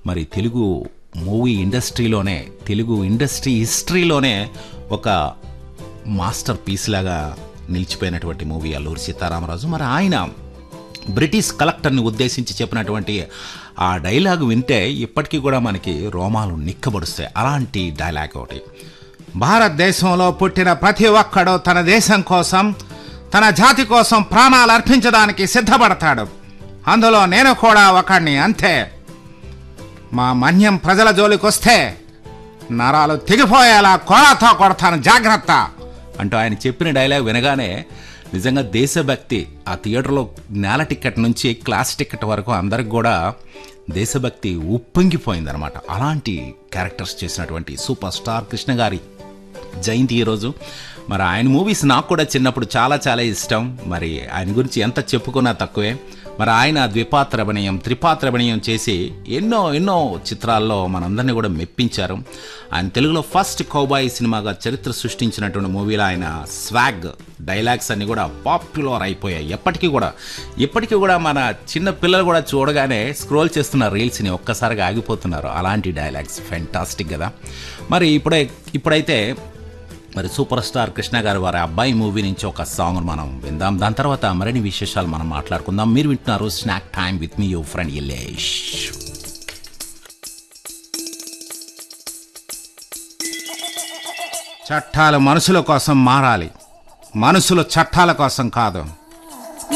మరి తెలుగు మూవీ ఇండస్ట్రీలోనే తెలుగు ఇండస్ట్రీ హిస్టరీలోనే ఒక మాస్టర్ పీస్ లాగా నిలిచిపోయినటువంటి మూవీ అల్లూరి సీతారామరాజు మరి ఆయన బ్రిటిష్ కలెక్టర్ని ఉద్దేశించి చెప్పినటువంటి ఆ డైలాగ్ వింటే ఇప్పటికీ కూడా మనకి రోమాలు నిక్కబడుస్తాయి అలాంటి డైలాగ్ ఒకటి భారతదేశంలో పుట్టిన ప్రతి ఒక్కడు తన దేశం కోసం తన జాతి కోసం ప్రాణాలు అర్పించడానికి సిద్ధపడతాడు అందులో నేను కూడా ఒకడిని అంతే మా మన్యం ప్రజల జోలికొస్తే నరాలు తెగిపోయేలా కొడతో కొడతాను జాగ్రత్త అంటూ ఆయన చెప్పిన డైలాగ్ వినగానే నిజంగా దేశభక్తి ఆ థియేటర్లో నేల టికెట్ నుంచి క్లాస్ టికెట్ వరకు అందరికి కూడా దేశభక్తి ఉప్పొంగిపోయిందనమాట అలాంటి క్యారెక్టర్స్ చేసినటువంటి సూపర్ స్టార్ కృష్ణ గారి జయంతి ఈరోజు మరి ఆయన మూవీస్ నాకు కూడా చిన్నప్పుడు చాలా చాలా ఇష్టం మరి ఆయన గురించి ఎంత చెప్పుకున్నా తక్కువే మరి ఆయన ద్విపాత్రభణీయం త్రిపాత్రభణీయం చేసి ఎన్నో ఎన్నో చిత్రాల్లో మనందరినీ కూడా మెప్పించారు ఆయన తెలుగులో ఫస్ట్ కౌబాయ్ సినిమాగా చరిత్ర సృష్టించినటువంటి మూవీలో ఆయన స్వాగ్ డైలాగ్స్ అన్ని కూడా పాపులర్ అయిపోయాయి ఎప్పటికీ కూడా ఇప్పటికీ కూడా మన చిన్న పిల్లలు కూడా చూడగానే స్క్రోల్ చేస్తున్న రీల్స్ని ఒక్కసారిగా ఆగిపోతున్నారు అలాంటి డైలాగ్స్ ఫెంటాస్టిక్ కదా మరి ఇప్పుడే ఇప్పుడైతే మరి సూపర్ స్టార్ కృష్ణ గారు వారి అబ్బాయి మూవీ నుంచి ఒక సాంగ్ మనం విందాం దాని తర్వాత మరిన్ని విశేషాలు మనం మాట్లాడుకుందాం మీరు వింటున్నారు snack time with me your friend Illesh చట్టాలు మనుషుల కోసం మారాలి మనుషులు చట్టాల కోసం కాదు